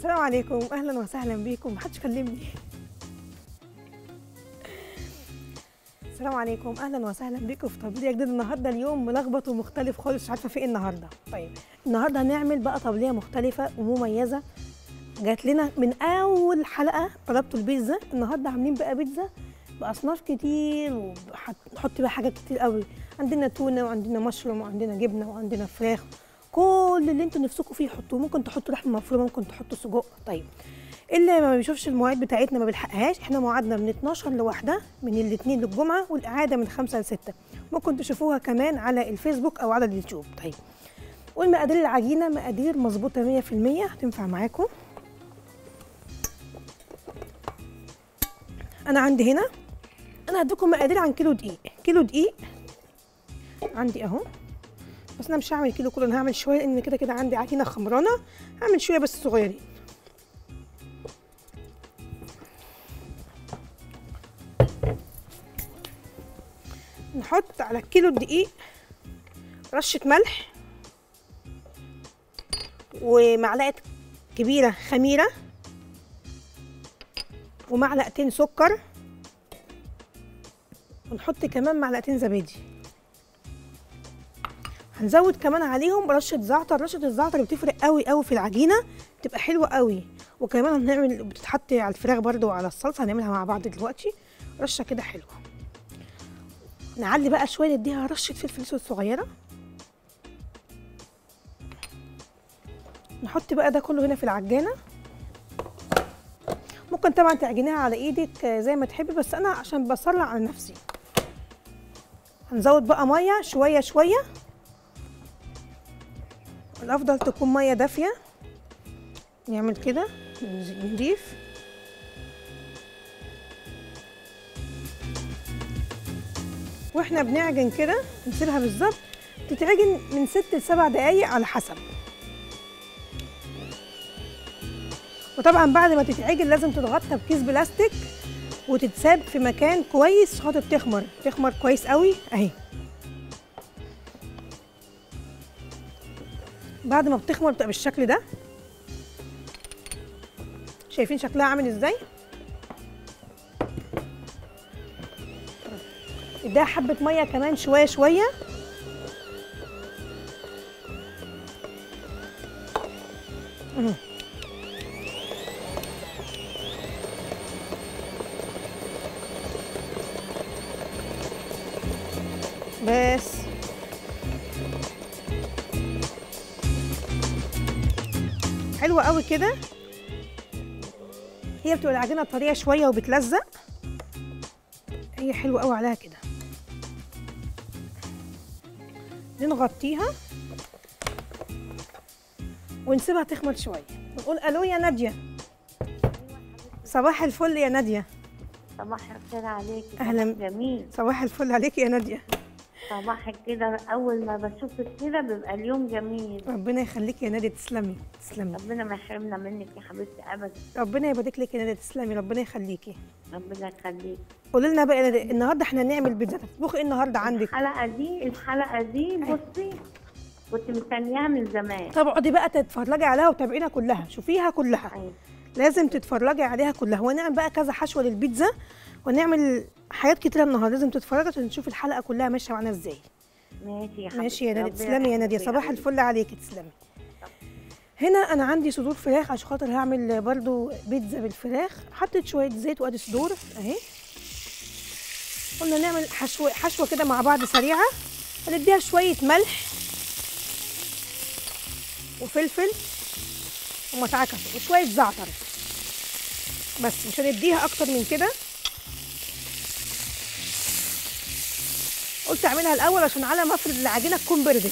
السلام عليكم اهلا وسهلا بيكم محدش كلمني السلام عليكم اهلا وسهلا بيكم في طبليه جديد النهارده اليوم ملخبط ومختلف خالص مش عارفه في ايه النهارده طيب النهارده هنعمل بقى طبليه مختلفه ومميزه جات لنا من اول حلقه طلبتوا البيتزا النهارده عاملين بقى بيتزا باصناف كتير ونحط بقى حاجات كتير قوي عندنا تونه وعندنا مشروم وعندنا جبنه وعندنا فراخ كل اللي انتوا نفسكم فيه حطوه ممكن تحطوا لحمه مفرومه ممكن تحطوا سجق طيب اللي ما بيشوفش المواعيد بتاعتنا ما بيلحقهاش احنا موعدنا من 12 لواحده من الاثنين للجمعه والاعاده من 5 ل 6 ممكن تشوفوها كمان على الفيسبوك او على اليوتيوب طيب والمقادير العجينه مقادير مظبوطه 100% هتنفع معاكم انا عندي هنا انا هديكم مقادير عن كيلو دقيق كيلو دقيق عندي اهو بس انا مش هعمل كيلو كله انا هعمل شويه لان كده كده عندي عجينه خمرانه هعمل شويه بس صغيرين نحط على كيلو الدقيق رشه ملح ومعلقه كبيره خميره ومعلقتين سكر ونحط كمان معلقتين زبادي هنزود كمان عليهم رشه زعتر رشه الزعتر بتفرق قوي قوي في العجينه بتبقى حلوه قوي وكمان هنعمل بتتحط على الفراخ برده وعلى الصلصه هنعملها مع بعض دلوقتي رشه كده حلوه نعلي بقى شويه نديها رشه فلفل اسود صغيره نحط بقى ده كله هنا في العجانه ممكن طبعا تعجنيها على ايدك زي ما تحبي بس انا عشان بسرع على نفسي هنزود بقى ميه شويه شويه الافضل تكون ميه دافيه نعمل كده نضيف واحنا بنعجن كده نسيبها بالظبط تتعجن من ست لسبع دقايق على حسب وطبعا بعد ما تتعجن لازم تتغطى بكيس بلاستيك وتتساب في مكان كويس خاطر تخمر تخمر كويس قوي اهي بعد ما بتخمر بتبقى بالشكل ده شايفين شكلها عامل ازاي اديها حبه ميه كمان شويه شويه مم. بس حلوة قوي كده هي بتبقى العجينة طرية شوية وبتلزق هي حلوة قوي عليها كده نغطيها ونسيبها تخمر شوية ونقول الو يا نادية صباح الفل يا نادية صباح الخير عليكي أهلاً. صباح جميل صباح الفل عليك يا نادية صباحك كده اول ما بشوفك كده بيبقى اليوم جميل ربنا يخليك يا نادية تسلمي تسلمي ربنا ما يحرمنا منك يا حبيبتي ابدا ربنا يبارك لك يا نادية تسلمي ربنا يخليكي ربنا يخليك قولي لنا بقى يا نادية النهارده احنا هنعمل بيتزا تطبخي ايه النهارده عندك الحلقه دي الحلقه دي بصي كنت مستنياها من زمان طب اقعدي بقى تتفرجي عليها وتابعينا كلها شوفيها كلها أيوة. لازم تتفرجي عليها كلها ونعمل بقى كذا حشوه للبيتزا ونعمل حاجات كتيره النهارده لازم تتفرجي عشان تشوفي الحلقه كلها ماشيه معانا ازاي ماشي يا حبيبتي ماشي يا نادية ربنا تسلمي يا نادية يخليك صباح حبيبتي. الفل عليكي تسلمي هنا انا عندي صدور فراخ عشان خاطر هعمل برضو بيتزا بالفراخ حطيت شويه زيت وادي صدور اهي قلنا نعمل حشوه حشوه كده مع بعض سريعه هنديها شويه ملح وفلفل ومتعكه وشويه زعتر بس مش هنديها اكتر من كده قلت اعملها الاول عشان على ما افرد العجينه تكون بردت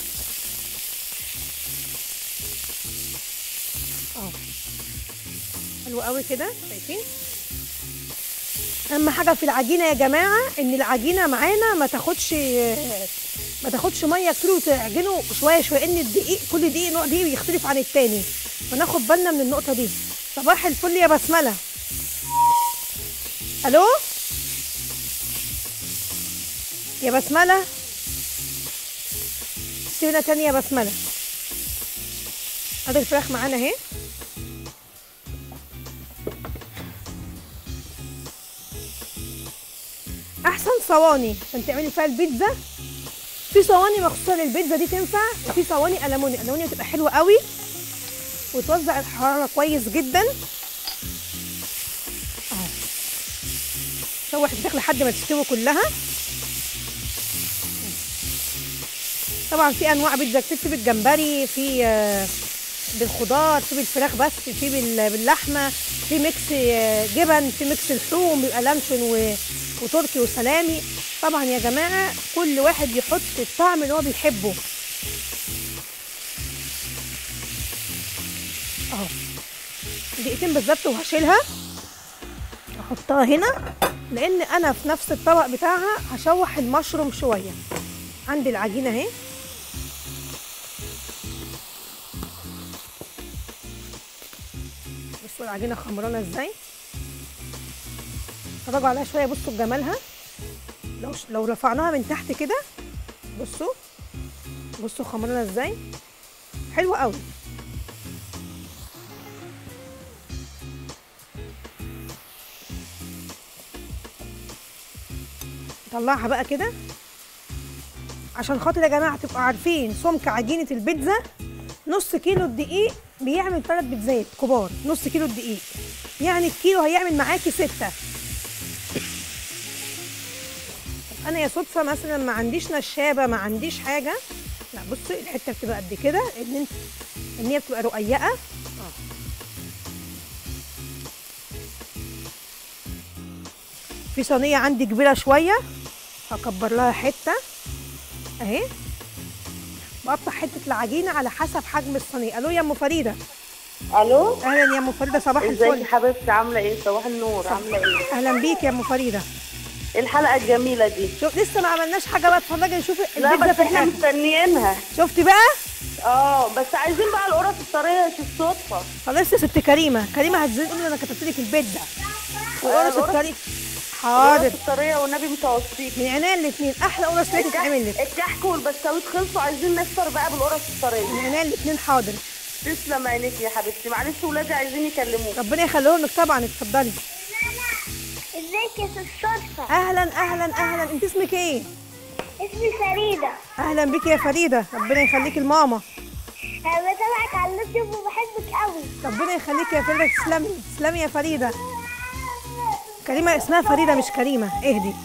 اه حلو قوي كده شايفين اهم حاجه في العجينه يا جماعه ان العجينه معانا ما تاخدش ما تاخدش ميه كتير وتعجنه شويه شويه ان الدقيق كل دقيق نوع دقيق بيختلف عن التاني فناخد بالنا من النقطه دي صباح الفل يا بسمله الو يا بسمله سيبنا تاني يا بسمله ادي الفراخ معانا اهي احسن صواني عشان تعملي فيها البيتزا في صواني مخصوصه للبيتزا دي تنفع وفي صواني المونيا الالمونيا بتبقى حلوه قوي وتوزع الحراره كويس جدا اهو شوح الفراخ لحد ما تستوي كلها طبعا في انواع بيتزا كتير في بالجمبري في آه، بالخضار في بالفراخ بس في بال- باللحمه في ميكس آه، جبن في ميكس لحوم بيبقى لانشون و- وتركي وسلامي طبعا يا جماعه كل واحد يحط الطعم اللي هو بيحبه اهو دقيقتين بالظبط وهشيلها احطها هنا لان انا في نفس الطبق بتاعها هشوح المشروم شويه عندي العجينه اهي بصوا العجينه خمرانه ازاي اتفرجوا عليها شويه بصوا بجمالها لو لو رفعناها من تحت كده بصوا بصوا خمرانه ازاي حلوه قوي نطلعها بقى كده عشان خاطر يا جماعه تبقوا عارفين سمك عجينه البيتزا نص كيلو الدقيق بيعمل ثلاث بيتزات كبار نص كيلو الدقيق يعني الكيلو هيعمل معاكي ستة طب انا يا صدفه مثلا ما عنديش نشابه ما عنديش حاجه لا بصي الحته بتبقى قد كده ان انت ان هي بتبقى رقيقه اه في صينيه عندي كبيره شويه هكبر لها حته اهي بقطع حته العجينه على حسب حجم الصينيه الو يا ام فريده الو اهلا يا ام فريده صباح ازيك يا الفل حبيبتي عامله ايه صباح النور عامله ايه اهلا بيك يا ام فريده إيه الحلقه الجميله دي شوف لسه ما عملناش حاجه بقى اتفرجي نشوف لا البيتزا بس في احنا الاخر مستنيينها شفتي بقى اه بس عايزين بقى القرص الطريه مش الصدفه خلاص يا ست كريمه كريمه هتزيد تقول لي انا كتبت لك البيتزا وقرص القرص- الطريق حاضر القرص الطريه والنبي متوسطيك من عينيا الاثنين احلى قرص ليه تتعمل لك الكحك والبسكويت خلصوا عايزين نفطر بقى بالقرص من الطريه عينيا الاثنين حاضر تسلم عينيك يا حبيبتي معلش ولادي عايزين يكلموك ربنا يخليهم لك طبعا اتفضلي ازيك يا ست صدفة اهلا اهلا اهلا انت اسمك ايه اسمي فريدة اهلا بيك يا فريده ربنا يخليك لماما انا بتابعك على اليوتيوب وبحبك قوي ربنا يخليك يا فريده تسلمي تسلمي يا فريده كريمه اسمها فريده مش كريمه اهدي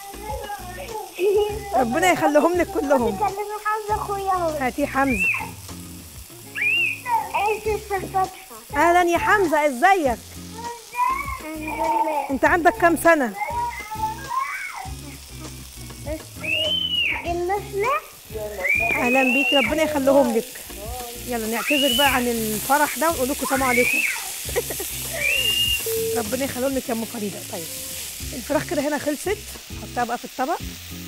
ربنا يخليهم لك كلهم بكلمي حمزة اخويا اهو هاتي حمزه ايه ست صدفة اهلا يا حمزه ازيك الحمد لله انت عندك كام سنه النسلة اهلا بيك ربنا يخليهم لك يلا نعتذر بقى عن الفرح ده ونقول لكم سلام عليكم ربنا يخليهم لك يا ام فريده طيب الفراخ كده هنا خلصت حطها بقى في الطبق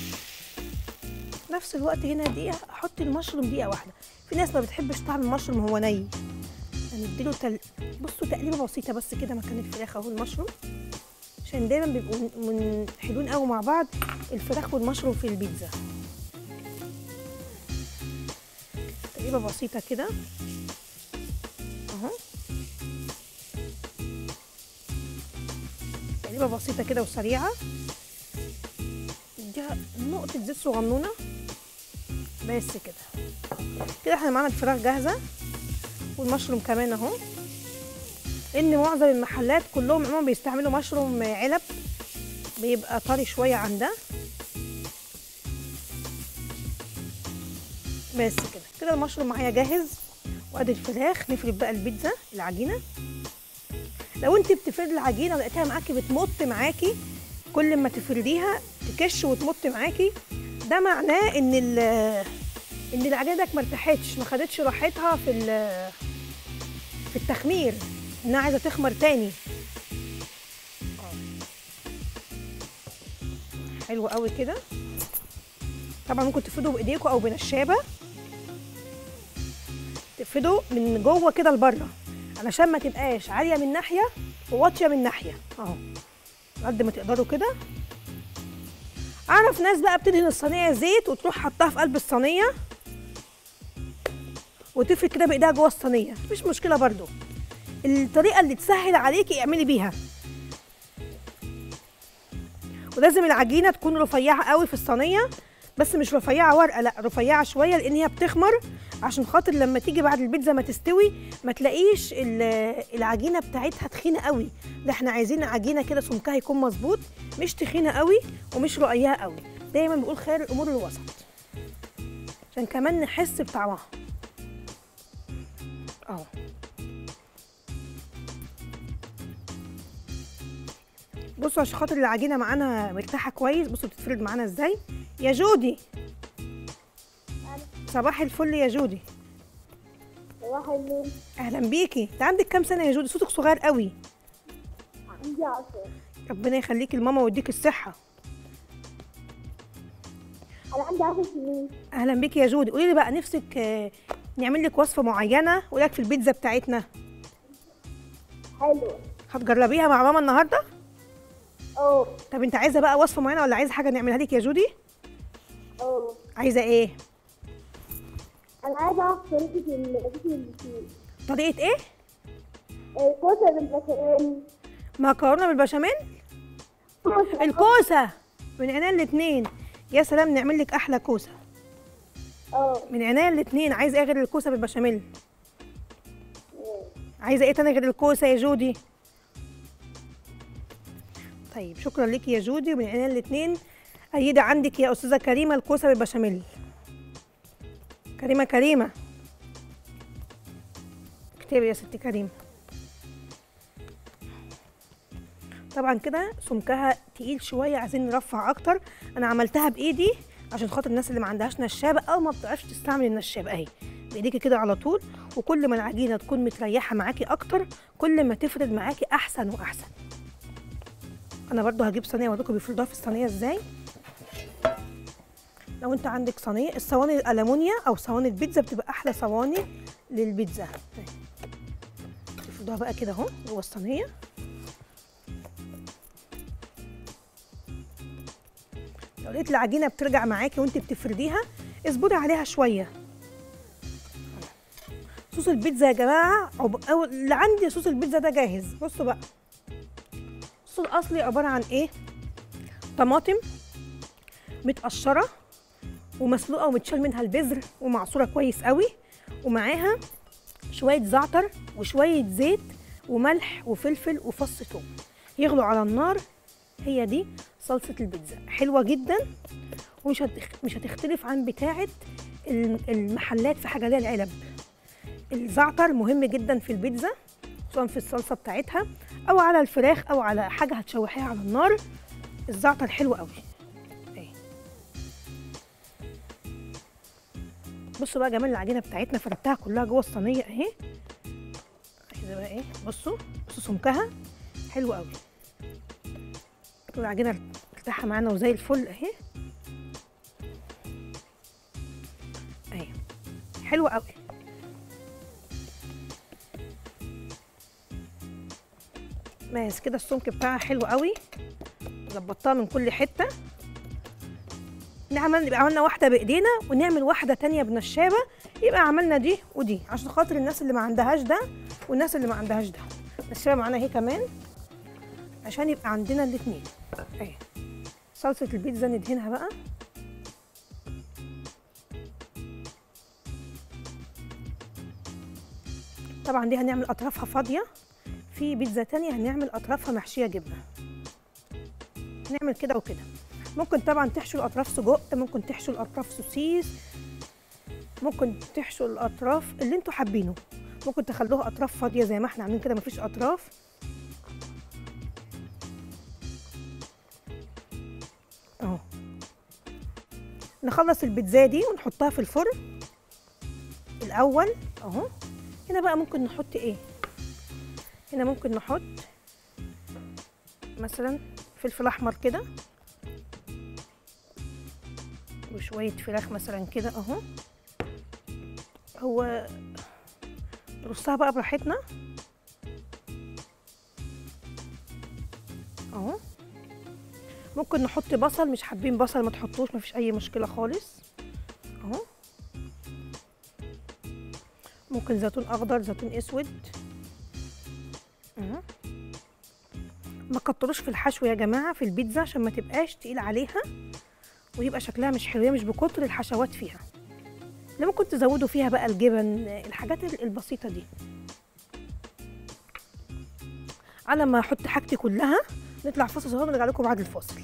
نفس الوقت هنا دقيقه احط المشروم دقيقه واحده في ناس ما بتحبش طعم المشروم وهو ني هنديله تل... بصوا تقليبه بسيطه بس كده مكان الفراخ اهو المشروم عشان دايما بيبقوا من- من حلوين قوي مع بعض الفراخ والمشروم في البيتزا تقريبا بسيطة كده اهو تقريبا بسيطة كده وسريعة اديها نقطة زيت صغنونة بس كده كده احنا معانا الفراخ جاهزة والمشروم كمان اهو ان معظم المحلات كلهم عموما بيستعملوا مشروم علب بيبقى طري شوية عن ده بس كده كده المشروم معايا جاهز وادي الفراخ نفرد بقى البيتزا العجينه لو انت بتفردي العجينه ولقيتها معاكي بتمط معاكي كل ما تفرديها تكش وتمط معاكي ده معناه ان ال ان العجينه ديك ما ارتاحتش ما خدتش راحتها في ال- في التخمير انها عايزه تخمر تاني آه. حلو قوي كده طبعا ممكن تفردوا بايديكم او بنشابه تفردوا من جوه كده لبره علشان ما تبقاش عاليه من ناحيه وواطيه من ناحيه اهو قد ما تقدروا كده اعرف ناس بقى بتدهن الصينيه زيت وتروح حطها في قلب الصينيه وتفرد كده بايديها جوه الصينيه مفيش مشكله برضو الطريقه اللي تسهل عليكي اعملي بيها ولازم العجينه تكون رفيعه قوي في الصينيه بس مش رفيعه ورقه لا رفيعه شويه لان هي بتخمر عشان خاطر لما تيجي بعد البيتزا ما تستوي ما تلاقيش ال- العجينه بتاعتها تخينه قوي ده احنا عايزين عجينه كده سمكها يكون مظبوط مش تخينه قوي ومش رقيقه قوي دايما بقول خير الامور الوسط عشان كمان نحس بطعمها اهو بصوا عشان خاطر العجينه معانا مرتاحه كويس بصوا بتتفرد معانا ازاي يا جودي صباح الفل يا جودي صباح النور اهلا بيكي انت عندك كام سنه يا جودي صوتك صغير قوي عندي عشرة ربنا يخليكي لماما ويديك الصحه أنا عندي عشر سنين اهلا بيكي يا جودي قولي لي بقى نفسك آه، نعمل لك وصفه معينه ولك في البيتزا بتاعتنا حلو هتجربيها مع ماما النهارده اه طب انت عايزه بقى وصفه معينه ولا عايزه حاجه نعملها لك يا جودي اه عايزه ايه أنا عايزة أعرف طريقة ال- طريقة البسيط طريقه ايه الكوسة بالبشاميل مكرونه بالبشاميل كوسة الكوسه من عينيا الاثنين يا سلام نعمل لك احلى كوسه اه من عينيا الاثنين عايزه ايه غير الكوسه بالبشاميل عايزه ايه تاني غير الكوسه يا جودي طيب شكرا ليكي يا جودي ومن عينيا الاثنين ايده عندك يا استاذه كريمه الكوسه بالبشاميل كريمه كريمه اكتبي يا ست كريمه طبعا كده سمكها تقيل شويه عايزين نرفع اكتر انا عملتها بايدي عشان خاطر الناس اللي ما عندهاش نشابه او ما بتعرفش تستعمل النشابه اهي بايديكي كده على طول وكل ما العجينه تكون متريحه معاكي اكتر كل ما تفرد معاكي احسن واحسن انا برضو هجيب صينيه اوريكم بيفردوها في الصينيه ازاي لو انت عندك صينيه الصواني الالومنيا او صواني البيتزا بتبقى احلى صواني للبيتزا اهي. تفردوها بقى كده اهو جوه الصينيه لو لقيت العجينه بترجع معاكي وانت بتفرديها اصبري عليها شويه صوص البيتزا يا جماعه عب... أو اللي عندي صوص البيتزا ده جاهز بصوا بقى الصوص الاصلي عباره عن ايه طماطم متقشره ومسلوقه ومتشال منها البذر ومعصوره كويس قوي ومعاها شويه زعتر وشويه زيت وملح وفلفل وفص ثوم يغلوا على النار هي دي صلصه البيتزا حلوه جدا ومش هتخ... مش هتختلف عن بتاعه الم- المحلات في حاجه زي العلب الزعتر مهم جدا في البيتزا سواء في الصلصه بتاعتها او على الفراخ او على حاجه هتشوحيها على النار الزعتر حلو قوي اهي بصوا بقى جمال العجينه بتاعتنا فردتها كلها جوه الصينيه اهي كده بقى ايه بصوا بصوا سمكها حلو قوي العجينه مرتاحه معانا وزي الفل اهي اهي حلوه قوي بس كده السمك بتاعها حلو قوي ظبطتها من كل حته نعمل يبقى عملنا واحده بايدينا ونعمل واحده تانية بنشابه يبقى عملنا دي ودي عشان خاطر الناس اللي ما عندهاش ده والناس اللي ما عندهاش ده نشابه معانا اهي كمان عشان يبقى عندنا الاتنين اهي صلصه البيتزا ندهنها بقى طبعا دي هنعمل اطرافها فاضيه في بيتزا تانية هنعمل اطرافها محشيه جبنه هنعمل كده وكده ممكن طبعا تحشوا الاطراف سجق ممكن تحشوا الاطراف سوسيس ممكن تحشوا الاطراف اللي انتوا حابينه ممكن تخلوها اطراف فاضيه زي ما احنا عاملين كده مفيش اطراف اهو نخلص البيتزا دي ونحطها في الفرن الاول اهو هنا بقى ممكن نحط ايه هنا ممكن نحط مثلا فلفل احمر كده وشويه فراخ مثلا كده اهو هو نرصها بقى براحتنا اهو ممكن نحط بصل مش حابين بصل ما تحطوش مفيش اي مشكله خالص اهو ممكن زيتون اخضر زيتون اسود اهو ما تكتروش في الحشو يا جماعه في البيتزا عشان ما تبقاش تقيل عليها ويبقى شكلها مش حلو هي مش بكتر الحشوات فيها اللي ممكن تزودوا فيها بقى الجبن الحاجات ال- البسيطه دي على ما احط حاجتي كلها نطلع فاصل صغير ونرجع لكم بعد الفاصل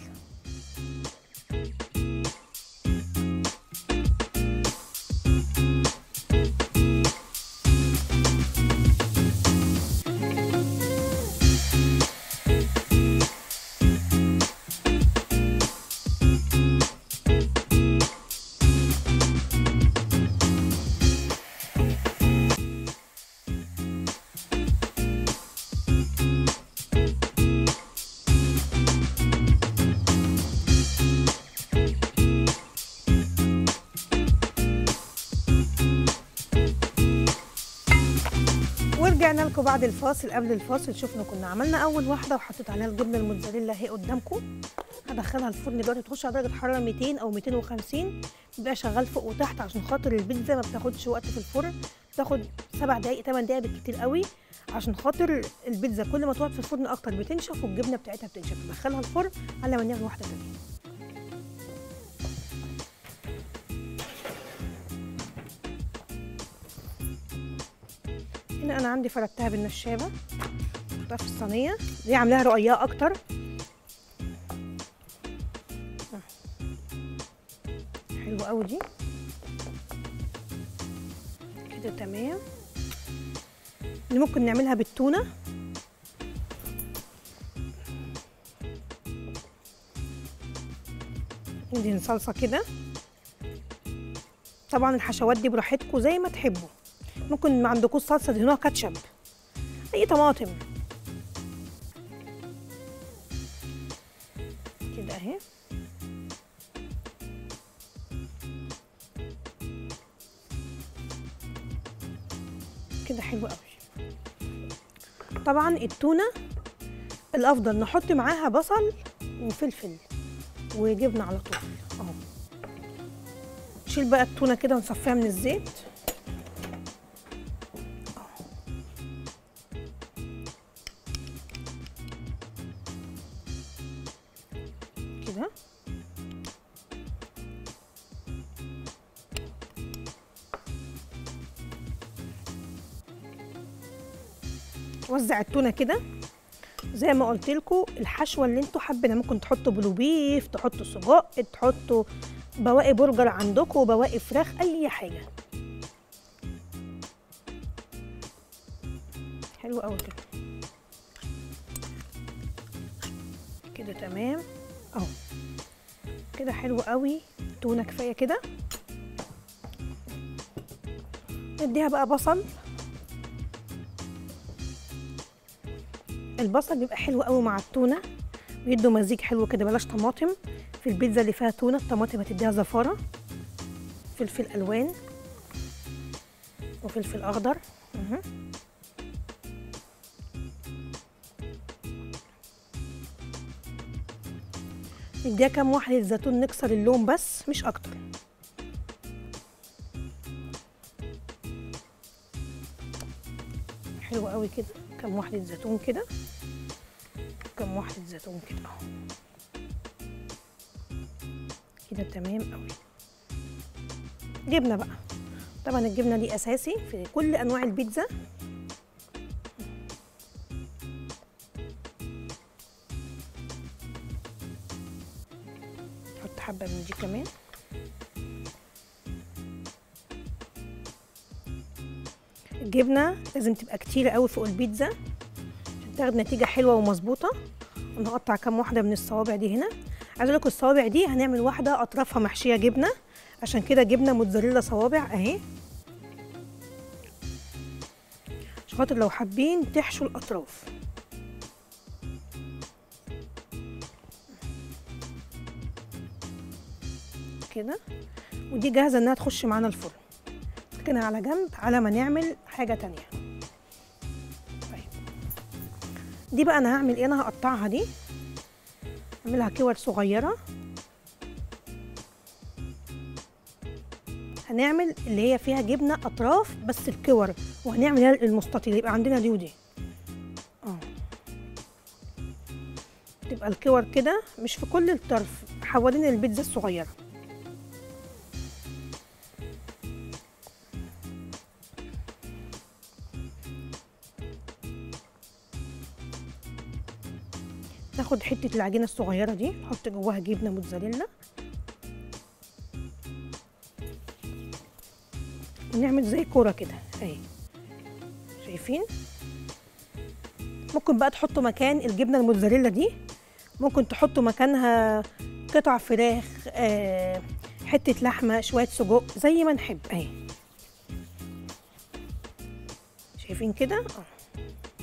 ورجعنا لكم بعد الفاصل قبل الفاصل شفنا كنا عملنا اول واحده وحطيت عليها الجبنه الموتزاريلا اهي قدامكم هدخلها الفرن دلوقتي تخش على درجه حراره 200 او 250 بيبقى شغال فوق وتحت عشان خاطر البيتزا ما بتاخدش وقت في الفرن بتاخد 7 دقائق 8 دقائق بالكتير قوي عشان خاطر البيتزا كل ما تقعد في الفرن اكتر بتنشف والجبنه بتاعتها بتنشف ندخلها الفرن على ما نعمل واحده تانيه هنا انا عندي فردتها بالنشابه احطها في الصينيه دي عاملاها رقيقه اكتر حلوه قوي دي كده تمام اللي ممكن نعملها بالتونه ندهن صلصه كده طبعا الحشوات دي براحتكم زي ما تحبوا ممكن ما عندكوش صلصه تدهنوها كاتشب اي طماطم كده اهي كده حلو قوي طبعا التونه الافضل نحط معاها بصل وفلفل وجبنه على طول اهو نشيل بقى التونه كده ونصفيها من الزيت كده وزع التونه كده زي ما قلت لكم الحشوه اللي انتوا حابينها ممكن تحطوا بلو بيف تحطوا سجق تحطوا بواقي برجر عندكم بواقي فراخ اي حاجه حلو قوي كده كده تمام اهو كده حلو قوي تونه كفايه كده نديها بقى بصل البصل بيبقى حلو قوي مع التونه بيدوا مزيج حلو كده بلاش طماطم في البيتزا اللي فيها تونه الطماطم هتديها زفاره فلفل الوان وفلفل اخضر مه. نديها كام واحدة زيتون نكسر اللون بس مش اكتر حلو قوي كده كام واحدة زيتون كده كام واحدة زيتون كده اهو كده تمام قوي جبنة بقى طبعا الجبنة دي اساسي في كل انواع البيتزا نحط حبة من دي كمان الجبنة لازم تبقى كتيرة قوي فوق البيتزا عشان تاخد نتيجة حلوة ومظبوطة ونقطع كام واحدة من الصوابع دي هنا عايزة لكم الصوابع دي هنعمل واحدة أطرافها محشية جبنة عشان كده جبنة موتزاريلا صوابع أهي عشان خاطر لو حابين تحشوا الأطراف كده ودي جاهزة إنها تخش معانا الفرن نركنها على جنب على ما نعمل حاجة تانية طيب دي بقى أنا هعمل إيه أنا هقطعها دي أعملها كور صغيرة هنعمل اللي هي فيها جبنة أطراف بس الكور وهنعمل المستطيل يبقى عندنا دي ودي اه تبقى الكور كده مش في كل الطرف حوالين البيتزا الصغيره ناخد حته العجينه الصغيره دي نحط جواها جبنه موتزاريلا ونعمل زي كوره كده اهي شايفين ممكن بقى تحطوا مكان الجبنه الموتزاريلا دي ممكن تحطوا مكانها قطع فراخ آه، حته لحمه شويه سجق زي ما نحب اهي شايفين كده اه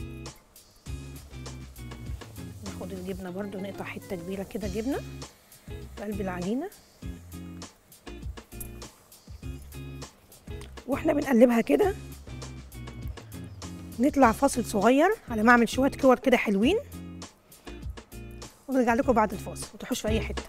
ناخد الجبنه برضو نقطع حته كبيره كده جبنه في قلب العجينه واحنا بنقلبها كده نطلع فاصل صغير على ما اعمل شويه كور كده حلوين ونرجع لكم بعد الفاصل ما تروحوش في اي حته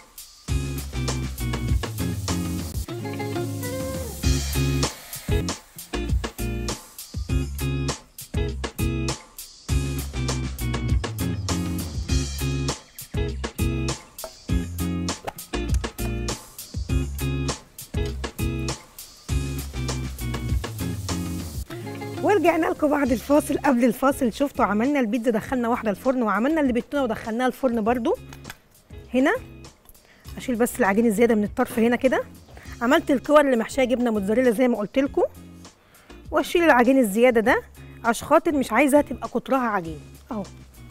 ورجعنا لكم بعد الفاصل قبل الفاصل شفتوا عملنا البيتزا دخلنا واحده الفرن وعملنا اللي بالتونه ودخلناها الفرن برضو هنا اشيل بس العجين الزياده من الطرف هنا كده عملت الكور اللي محشيه جبنه موتزاريلا زي ما قلت لكم واشيل العجين الزياده ده عشان خاطر مش عايزه تبقى قطرها عجين اهو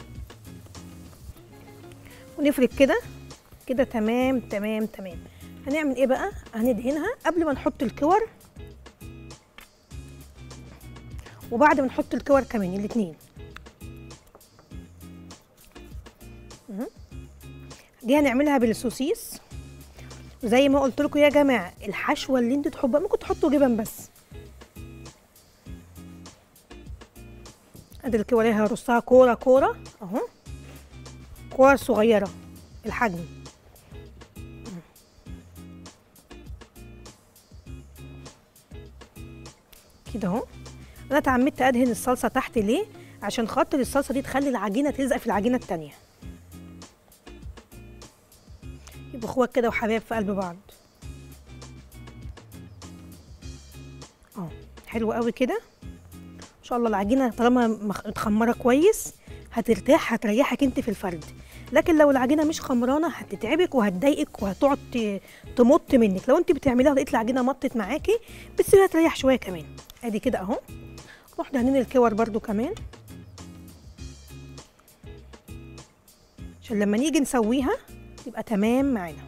ونفرد كده كده تمام تمام تمام هنعمل ايه بقى هندهنها قبل ما نحط الكور وبعد ما نحط الكور كمان الاتنين مهم. دي هنعملها بالسوسيس وزي ما قلت لكم يا جماعه الحشوه اللي انتوا تحبوها ممكن تحطوا جبن بس ادي الكور اهي هرصها كوره كوره اهو كور صغيره الحجم كده اهو انا اتعمدت ادهن الصلصه تحت ليه عشان خاطر الصلصه دي تخلي العجينه تلزق في العجينه التانية يبقوا اخوات كده وحبايب في قلب بعض اه حلو قوي كده ان شاء الله العجينه طالما مخ- متخمره كويس هترتاح هتريحك انت في الفرد لكن لو العجينه مش خمرانه هتتعبك وهتضايقك وهتقعد ت- تمط منك لو انت بتعمليها ولقيت العجينه مطت معاكي بتسيبيها تريح شويه كمان ادي كده اهو نروح دهنين الكور برضو كمان عشان لما نيجي نسويها تبقى تمام معانا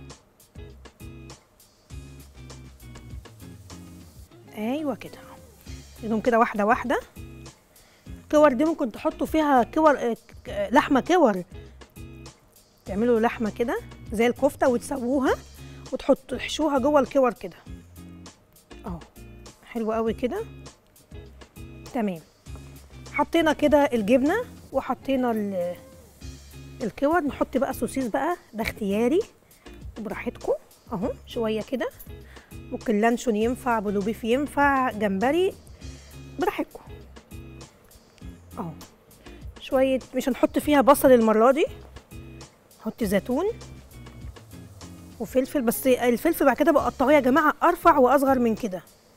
ايوه كده اهو ايدهم كده واحده واحده الكور دي ممكن تحطوا فيها كور آه، ك- آه، لحمه كور تعملوا لحمه كده زي الكفته وتسووها وتحطوا تحشوها جوه الكور كده اهو حلو قوي كده تمام حطينا كده الجبنه وحطينا ال- الكور نحط بقى سوسيس بقى ده اختياري براحتكم اهو شويه كده ممكن لانشون ينفع بلو بيف ينفع جمبري براحتكم اهو شويه مش هنحط فيها بصل المره دي نحط زيتون وفلفل بس الفلفل بعد كده بقطعه يا جماعه ارفع واصغر من كده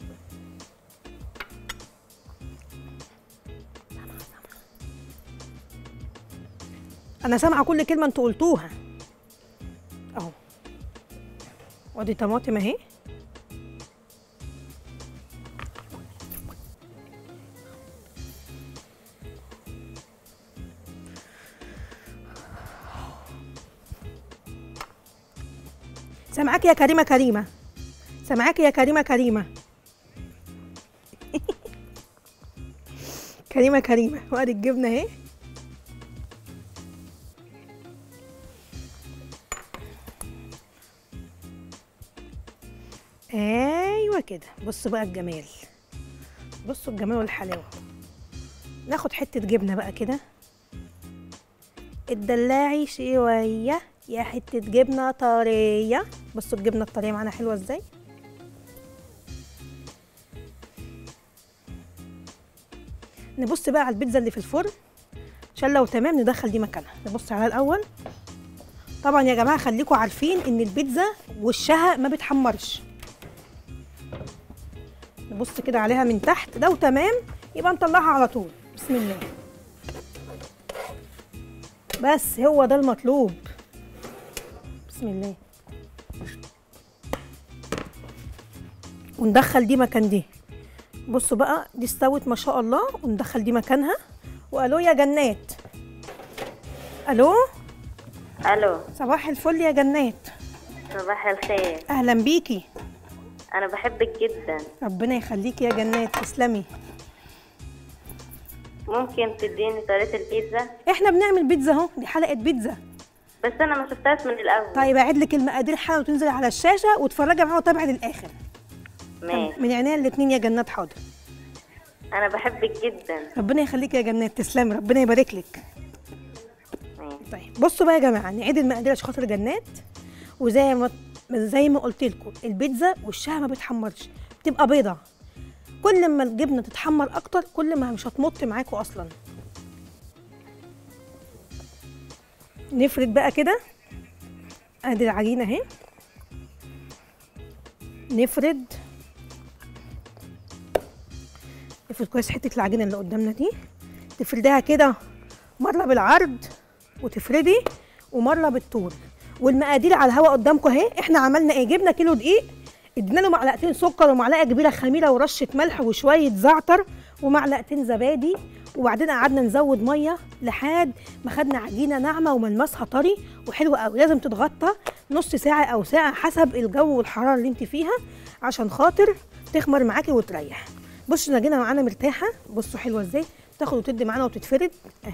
انا سامعه كل كلمه انتوا قلتوها اهو وادي طماطم اهي سامعاك يا كريمه كريمه سامعاك يا كريمه كريمه كريمه كريمه وادي الجبنه اهي ايوه كده بصوا بقى الجمال بصوا الجمال والحلاوه ناخد حته جبنه بقى كده اتدلعي شويه يا حته جبنه طريه بصوا الجبنه الطريه معانا حلوه ازاي نبص بقى على البيتزا اللي في الفرن عشان لو تمام ندخل دي مكانها نبص عليها الاول طبعا يا جماعه خليكم عارفين ان البيتزا وشها ما بيتحمرش نبص كده عليها من تحت لو تمام يبقى نطلعها على طول بسم الله بس هو ده المطلوب بسم الله وندخل دي مكان دي بصوا بقى دي استوت ما شاء الله وندخل دي مكانها والو يا جنات الو الو صباح الفل يا جنات صباح الخير اهلا بيكي انا بحبك جدا ربنا يخليكي يا جنات تسلمي ممكن تديني طريقه البيتزا احنا بنعمل بيتزا اهو دي حلقه بيتزا بس انا ما شفتهاش من الاول طيب اعيد لك المقادير حالا وتنزل على الشاشه وتفرجي معايا وتابعي للاخر ماشي من عينيا الاثنين يا جنات حاضر انا بحبك جدا ربنا يخليكي يا جنات تسلمي ربنا يبارك لك ماشي طيب بصوا بقى يا جماعه نعيد المقادير عشان خاطر جنات وزي ما زي ما قلت لكم البيتزا وشها ما بيتحمرش بتبقى بيضه كل ما الجبنه تتحمر اكتر كل ما مش هتمط معاكم اصلا نفرد بقى كده ادي العجينه اهي نفرد نفرد كويس حته العجينه اللي قدامنا دي تفردها كده مره بالعرض وتفردي ومره بالطول والمقادير على الهواء قدامكم اهي احنا عملنا ايه جبنا كيلو دقيق ادينا له معلقتين سكر ومعلقه كبيره خميره ورشه ملح وشويه زعتر ومعلقتين زبادي وبعدين قعدنا نزود ميه لحد ما خدنا عجينه ناعمه وملمسها طري وحلوه قوي لازم تتغطى نص ساعه او ساعه حسب الجو والحراره اللي انت فيها عشان خاطر تخمر معاكي وتريح بصوا العجينه معانا مرتاحه بصوا حلوه ازاي تاخد وتدي معانا وتتفرد اه.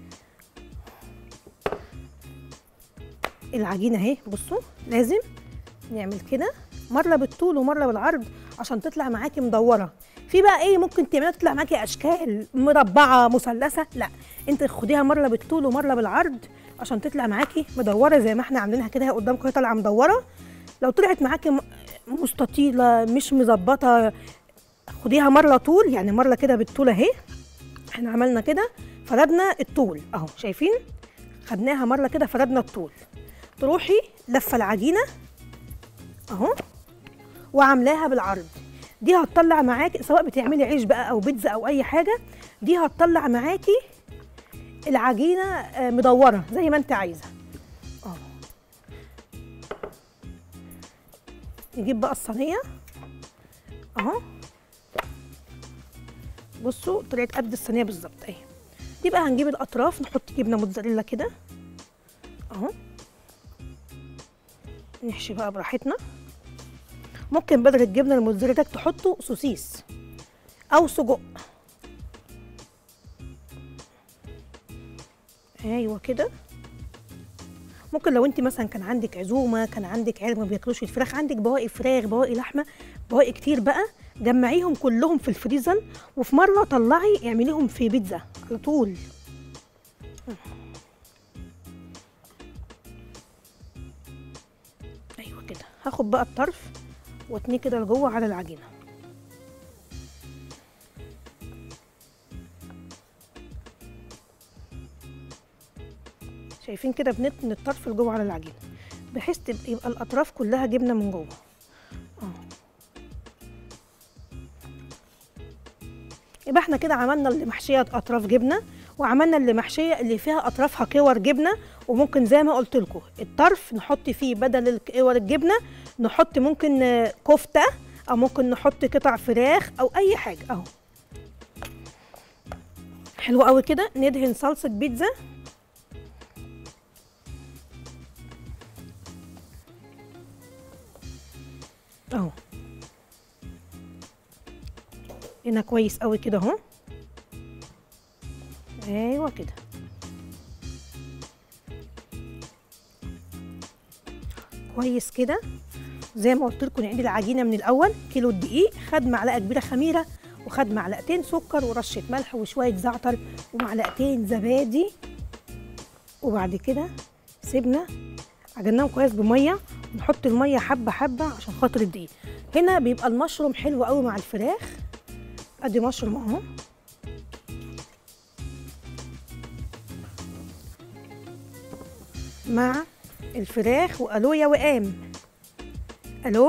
العجينه اهي بصوا لازم نعمل كده مره بالطول ومره بالعرض عشان تطلع معاكي مدوره في بقى ايه ممكن تعمليها تطلع معاكي اشكال مربعه مثلثه لا انت خديها مره بالطول ومره بالعرض عشان تطلع معاكي مدوره زي ما احنا عاملينها كده هي قدامكم هي طالعه مدوره لو طلعت معاكي م- مستطيله مش مظبطه خديها مره طول يعني مره كده بالطول اهي احنا عملنا كده فردنا الطول اهو شايفين خدناها مره كده فردنا الطول تروحي لفه العجينه اهو وعاملاها بالعرض دي هتطلع معاكي سواء بتعملي عيش بقى او بيتزا او اي حاجه دي هتطلع معاكي العجينه آه، مدوره زي ما انت عايزه اهو نجيب بقى الصينيه اهو بصوا طلعت قد الصينيه بالظبط اهي دي بقى هنجيب الاطراف نحط جبنه موتزاريلا كده اهو نحشي بقى براحتنا ممكن بدل الجبنه الموتزاريلا تحطوا سوسيس او سجق ايوه كده ممكن لو انت مثلا كان عندك عزومه كان عندك عيله ما بياكلوش الفراخ عندك بواقي فراخ بواقي لحمه بواقي كتير بقى جمعيهم كلهم في الفريزر وفي مره طلعي اعمليهم في بيتزا على طول ايوه كده هاخد بقى الطرف واتنيه كده لجوه على العجينه شايفين كده بنتن الطرف لجوه على العجينه بحيث تبقى يبقى الاطراف كلها جبنه من جوه اه يبقى احنا كده عملنا اللي محشيه اطراف جبنه وعملنا اللي محشيه اللي فيها اطرافها كور جبنه وممكن زي ما قلت لكم الطرف نحط فيه بدل الكور الجبنه نحط ممكن آه، كفته او ممكن نحط قطع فراخ او اي حاجه اهو حلو قوي كده ندهن صلصه بيتزا اهو هنا كويس قوي كده اهو ايوه كده كويس كده زي ما قلت لكم نعمل العجينه من الاول كيلو الدقيق خد معلقه كبيره خميره وخد معلقتين سكر ورشه ملح وشويه زعتر ومعلقتين زبادي وبعد كده سيبنا عجناهم كويس بميه نحط الميه حبه حبه عشان خاطر الدقيق هنا بيبقى المشروم حلو قوي مع الفراخ ادي مشروم اهو مع الفراخ والو يا وئام الو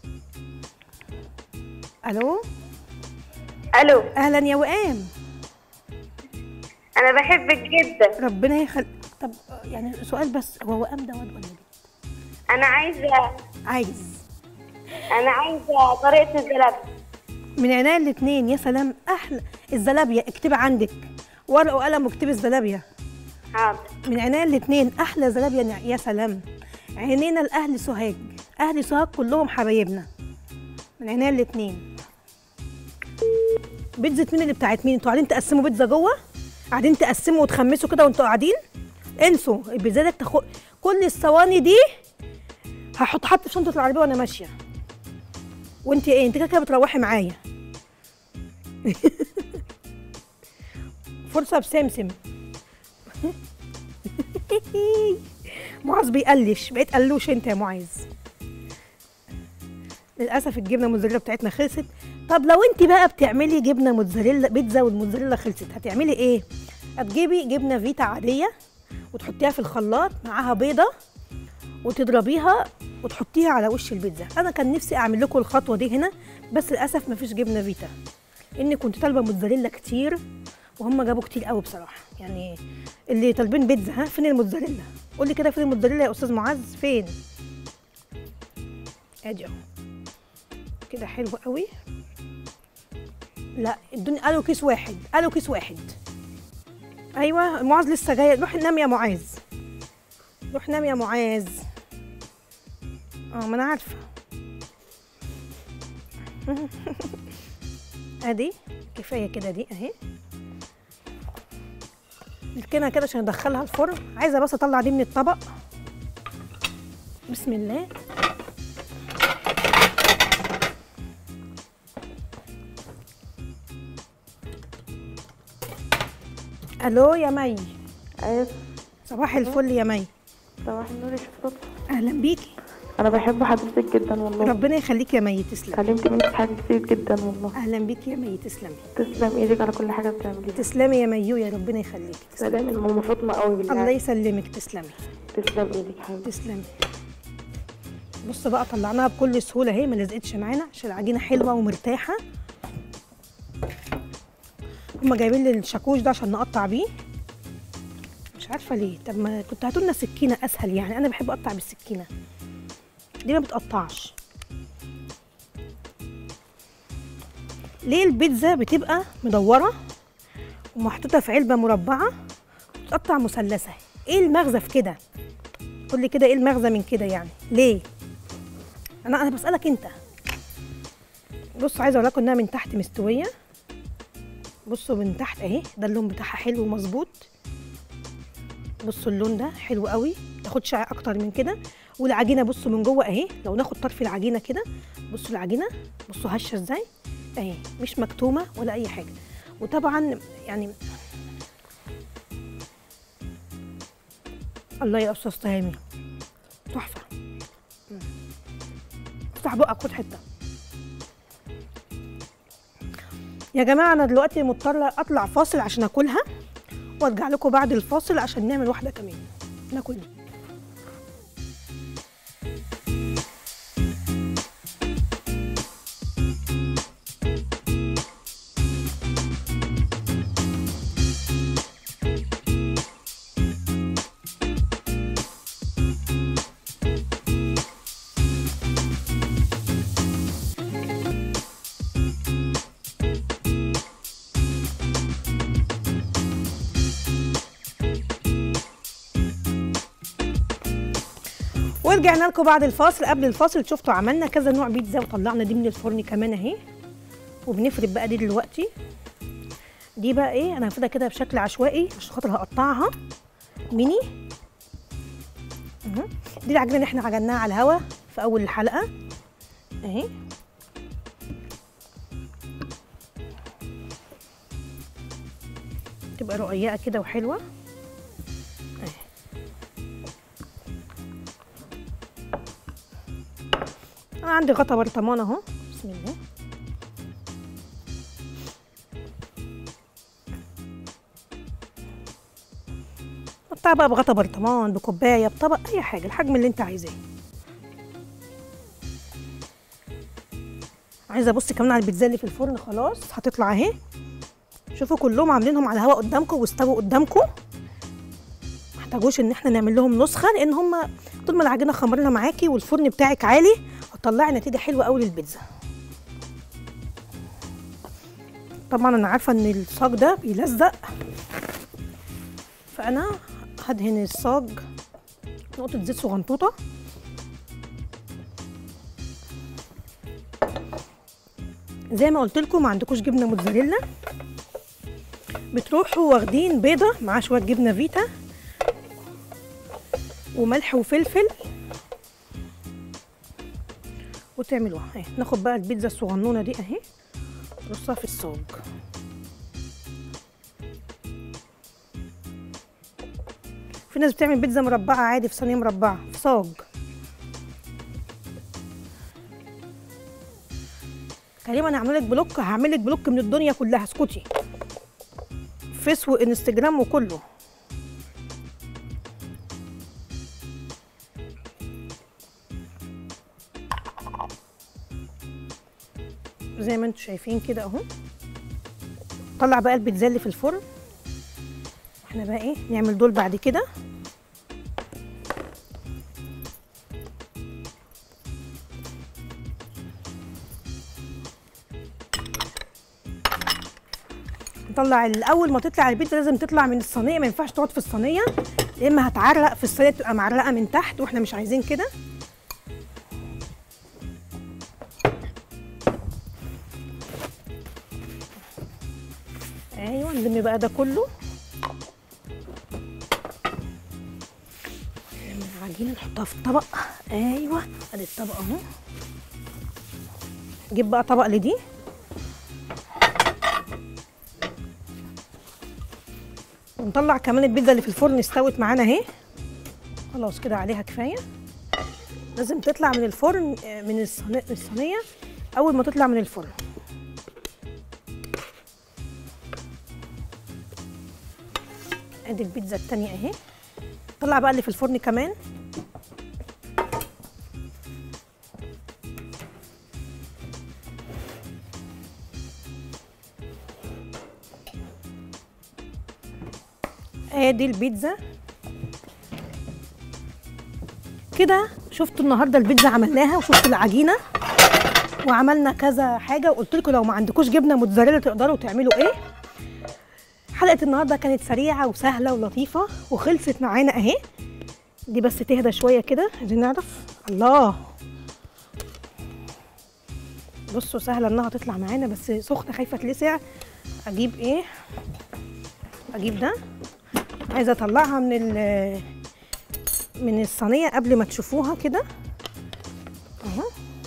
الو الو اهلا يا وئام انا بحبك جدا ربنا يخل طب يعني سؤال بس هو وئام ده واد ولا بنت انا عايزه عايز انا عايزه طريقه الزلابيه من عينيا الاتنين يا سلام احلى الزلابيه اكتبي عندك ورقه وقلم واكتبي الزلابيه حاضر من عينيا الاتنين احلى زلابيه يا سلام عينينا الاهل سوهاج اهل سوهاج كلهم حبايبنا من عينيا الاتنين بيتزا مين اللي بتاعت مين انتوا قاعدين تقسموا بيتزا جوه قاعدين تقسموا وتخمسوا كده وانتوا قاعدين انسوا البيتزا دي تاخد كل الصواني دي هحط حط في شنطه العربيه وانا ماشيه وانت ايه انت كده كده بتروحي معايا فرصه بسمسم معاذ بيقلش بقيت قلوش انت يا معاذ للاسف الجبنه الموتزاريلا بتاعتنا خلصت طب لو انت بقى بتعملي جبنه موتزاريلا بيتزا والموتزاريلا خلصت هتعملي ايه هتجيبي جبنه فيتا عاديه وتحطيها في الخلاط معاها بيضه وتضربيها وتحطيها على وش البيتزا انا كان نفسي اعمل لكم الخطوه دي هنا بس للاسف مفيش جبنه فيتا اني كنت طالبه موتزاريلا كتير وهم جابوا كتير قوي بصراحه يعني اللي طالبين بيتزا ها فين الموتزاريلا قول لي كده فين الموتزاريلا يا استاذ معاذ فين ادي اهو كده حلو قوي لا ادوني قالوا كيس واحد قالوا كيس واحد ايوه معاذ لسه جاي روح نام يا معاذ روح نام يا معاذ اه ما انا عارفه ادي كفايه كده دي اهي نركنها كده عشان ندخلها الفرن عايزه بس اطلع دي من الطبق بسم الله الو يا مي ايوه صباح الفل يا مي صباح النور يا شطوط اهلا بيكي انا بحب حضرتك جدا والله ربنا يخليكي يا مي تسلم اتعلمت منك حاجات كتير جدا والله اهلا بيكي يا مي تسلمي تسلم ايدك على كل حاجه بتعمليها تسلمي يا ميو يا ربنا يخليكي تسلمي سلام الماما فاطمه قوي الله بالله يسلمك تسلمي تسلم ايدك حبيبتي تسلمي بص بقى طلعناها بكل سهوله اهي ما لزقتش معانا عشان العجينه حلوه ومرتاحه هما جايبين لي الشاكوش ده عشان نقطع بيه مش عارفه ليه طب ما كنت هاتوا لنا سكينه اسهل يعني انا بحب اقطع بالسكينه دي ما بتقطعش ليه البيتزا بتبقى مدوره ومحطوطه في علبه مربعه وتقطع مثلثه ايه المغزى في كده قول لي كده ايه المغزى من كده يعني ليه انا انا بسالك انت بص عايزه اقول لكم انها من تحت مستويه بصوا من تحت اهي ده اللون بتاعها حلو ومظبوط بصوا اللون ده حلو قوي تاخدش اكتر من كده والعجينه بصوا من جوه اهي لو ناخد طرف العجينه كده بصوا العجينه بصوا هشه ازاي اهي مش مكتومه ولا اي حاجه وطبعا يعني الله يا استاذ تهامي تحفه مم. افتح بقك خد حته يا جماعه انا دلوقتي مضطره اطلع فاصل عشان اكلها وارجع لكم بعد الفاصل عشان نعمل واحده كمان ناكل دي ورجعنا لكم بعد الفاصل قبل الفاصل شفتوا عملنا كذا نوع بيتزا وطلعنا دي من الفرن كمان اهي وبنفرد بقى دي دلوقتي دي بقى ايه انا هفردها كده بشكل عشوائي عشان خاطر هقطعها ميني مهم. دي العجينه اللي احنا عجناها على الهوا في اول الحلقه اهي تبقى رقيقه كده وحلوه انا عندي غطا برطمان اهو بسم الله حطها بقى بغطا برطمان بكوبايه بطبق اي حاجه الحجم اللي انت عايزاه عايزه ابص كمان على البيتزا اللي في الفرن خلاص هتطلع اهي شوفوا كلهم عاملينهم على الهواء قدامكم واستووا قدامكم محتاجوش ان احنا نعمل لهم نسخه لان هم طول ما العجينه خمرنا معاكي والفرن بتاعك عالي هتطلعي نتيجه حلوه قوي للبيتزا طبعا انا عارفه ان الصاج ده بيلزق فانا هدهن الصاج نقطه زيت صغنطوطه زي ما قلت لكم ما عندكوش جبنه موتزاريلا بتروحوا واخدين بيضه مع شويه جبنه فيتا وملح وفلفل وتعملوها اهي ناخد بقى البيتزا الصغنونه دي اهي نرصها في الصاج في ناس بتعمل بيتزا مربعه عادي في صينيه مربعه في صاج كريم انا هعمل لك بلوك هعمل لك بلوك من الدنيا كلها اسكتي فيس وانستجرام وكله زي ما انتم شايفين كده اهو طلع بقى البيتزا اللي في الفرن احنا بقى ايه نعمل دول بعد كده نطلع الاول ما تطلع البيتزا لازم تطلع من الصينيه ما ينفعش تقعد في الصينيه يا اما هتعرق في الصينيه تبقى معرقه من تحت واحنا مش عايزين كده ايوه نلم بقى ده كله نلم العجينه نحطها في الطبق ايوه ادي الطبق اهو نجيب بقى طبق لدي ونطلع كمان البيتزا اللي في الفرن استوت معانا اهي خلاص كده عليها كفايه لازم تطلع من الفرن آه، من الصينيه الصينيه اول ما تطلع من الفرن ادي البيتزا التانية اهي طلع بقى اللي في الفرن كمان ادي البيتزا كده شفتوا النهارده البيتزا عملناها وشفتوا العجينه وعملنا كذا حاجه وقلت لكم لو ما عندكوش جبنه موتزاريلا تقدروا تعملوا ايه حلقه النهارده كانت سريعه وسهله ولطيفه وخلصت معانا اهي دي بس تهدى شويه كده عايزين نعرف الله بصوا سهله انها تطلع معانا بس سخنه خايفه تلسع اجيب ايه اجيب ده عايزه اطلعها من ال من الصينيه قبل ما تشوفوها كده اهو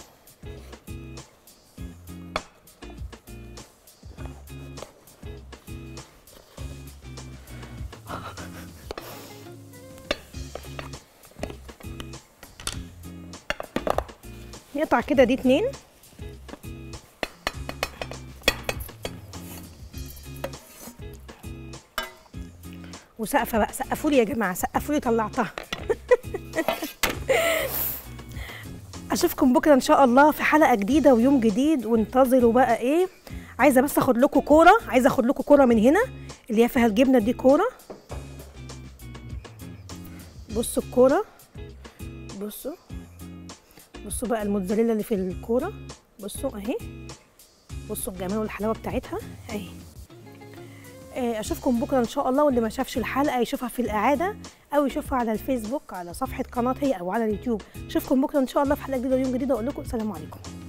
نقطع كده دي اتنين وسقفه بقى سقفوا لي يا جماعه سقفوا لي طلعتها اشوفكم بكره ان شاء الله في حلقه جديده ويوم جديد وانتظروا بقى ايه عايزه بس اخد لكم كوره عايزه اخد لكم كوره من هنا اللي هي فيها الجبنه دي كوره بصوا الكوره بصوا بصوا بقى الموتزاريلا اللي في الكوره بصوا اهي بصوا الجمال والحلاوه بتاعتها اهي آه، اشوفكم بكره ان شاء الله واللي ما شافش الحلقه يشوفها في الاعاده او يشوفها على الفيسبوك على صفحه قناه هي او على اليوتيوب اشوفكم بكره ان شاء الله في حلقه جديده ويوم جديد اقول لكم السلام عليكم